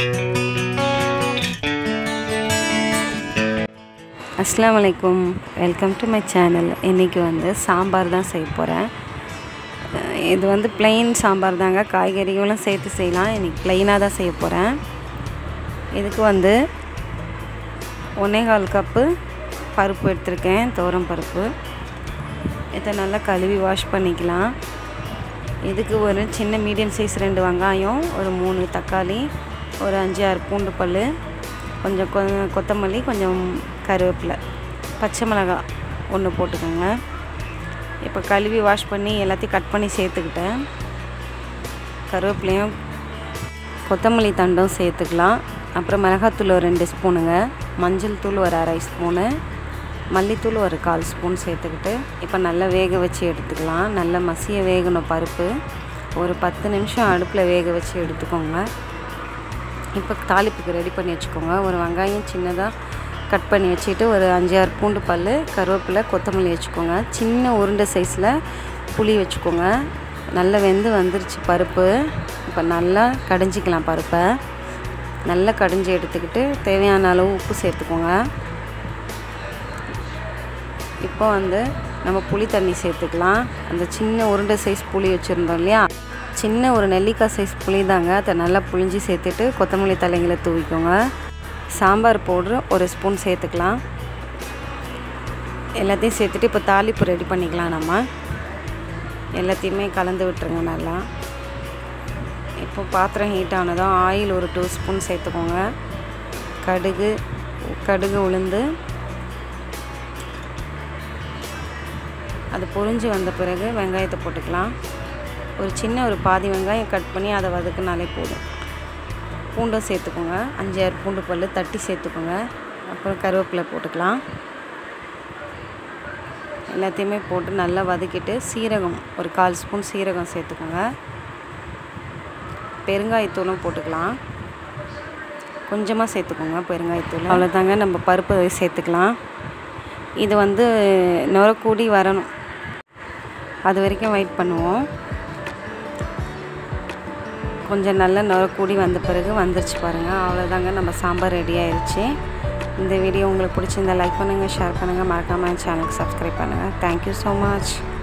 அஸ்லாம் வலைக்கும் welcome to my channel இன்றைக்கி வந்து சாம்பார் தான் செய்ய போகிறேன் இது வந்து plain சாம்பார் தாங்க காய்கறிகளும் சேர்த்து செய்யலாம் இன்றைக்கி ப்ளைனாக தான் செய்ய போகிறேன் இதுக்கு வந்து ஒன்றே கால் கப்பு பருப்பு எடுத்திருக்கேன் துவரம் பருப்பு இதை நல்லா கழுவி வாஷ் பண்ணிக்கலாம் இதுக்கு ஒரு சின்ன மீடியம் சைஸ் ரெண்டு வெங்காயம் ஒரு மூணு தக்காளி ஒரு அஞ்சு ஆறு பூண்டு பல் கொஞ்சம் கொ கொத்தமல்லி கொஞ்சம் கருவேப்பிலை பச்சை மிளகாய் ஒன்று போட்டுக்கோங்க இப்போ கழுவி வாஷ் பண்ணி எல்லாத்தையும் கட் பண்ணி சேர்த்துக்கிட்டேன் கருவேப்பிலையும் கொத்தமல்லி தண்டும் சேர்த்துக்கலாம் அப்புறம் மிளகாத்தூள் ஒரு ரெண்டு ஸ்பூனுங்க மஞ்சள் தூள் ஒரு அரை ஸ்பூனு மல்லித்தூள் ஒரு கால் ஸ்பூன் சேர்த்துக்கிட்டு இப்போ நல்லா வேக வச்சு எடுத்துக்கலாம் நல்லா மசிய வேகணும் பருப்பு ஒரு பத்து நிமிஷம் அடுப்பில் வேக வச்சு எடுத்துக்கோங்க இப்போ தாளிப்புக்கு ரெடி பண்ணி வச்சுக்கோங்க ஒரு வெங்காயம் சின்னதாக கட் பண்ணி வச்சுட்டு ஒரு அஞ்சு ஆறு பூண்டு பல் கருவேப்பிலை கொத்தமல்லி வச்சுக்கோங்க சின்ன உருண்டை சைஸில் புளி வச்சுக்கோங்க நல்லா வெந்து வந்துருச்சு பருப்பு இப்போ நல்லா கடைஞ்சிக்கலாம் பருப்பை நல்லா கடைஞ்சி எடுத்துக்கிட்டு தேவையான அளவு உப்பு சேர்த்துக்கோங்க இப்போ வந்து நம்ம புளி தண்ணி சேர்த்துக்கலாம் அந்த சின்ன உருண்டை சைஸ் புளி வச்சுருந்தோம் இல்லையா சின்ன ஒரு நெல்லிக்காய் சைஸ் புளி தாங்க அதை நல்லா புளிஞ்சி சேர்த்துட்டு கொத்தமல்லி தலைங்களை தூவிக்கோங்க சாம்பார் பவுட்ரு ஒரு ஸ்பூன் சேர்த்துக்கலாம் எல்லாத்தையும் சேர்த்துட்டு இப்போ தாளிப்பு ரெடி பண்ணிக்கலாம் நம்ம எல்லாத்தையுமே கலந்து விட்டுருங்க நல்லா இப்போ பாத்திரம் ஹீட் ஆனதும் ஆயில் ஒரு டூ ஸ்பூன் சேர்த்துக்கோங்க கடுகு கடுகு உளுந்து அது பொரிஞ்சு வந்த பிறகு வெங்காயத்தை போட்டுக்கலாம் ஒரு சின்ன ஒரு பாதி வெங்காயம் கட் பண்ணி அதை வதக்குனாலே போதும் பூண்டும் சேர்த்துக்கோங்க அஞ்சாறு பூண்டு பல் தட்டி சேர்த்துக்கோங்க அப்புறம் கருவேப்பிலை போட்டுக்கலாம் எல்லாத்தையுமே போட்டு நல்லா வதக்கிட்டு சீரகம் ஒரு கால் ஸ்பூன் சீரகம் சேர்த்துக்கோங்க பெருங்காயத்தூளும் போட்டுக்கலாம் கொஞ்சமாக சேர்த்துக்கோங்க பெருங்காயத்தூள் அவ்வளோதாங்க நம்ம பருப்பு சேர்த்துக்கலாம் இது வந்து நுரக்கூடி வரணும் அது வரைக்கும் வெயிட் பண்ணுவோம் கொஞ்சம் நல்லா நுரக்கூடி வந்த பிறகு வந்துருச்சு பாருங்கள் அவ்வளோதாங்க நம்ம சாம்பார் ரெடி ஆயிடுச்சு இந்த வீடியோ உங்களுக்கு பிடிச்சிருந்தா லைக் பண்ணுங்கள் ஷேர் பண்ணுங்கள் மறக்காமல் சேனலுக்கு சப்ஸ்கிரைப் பண்ணுங்கள் தேங்க்யூ ஸோ மச்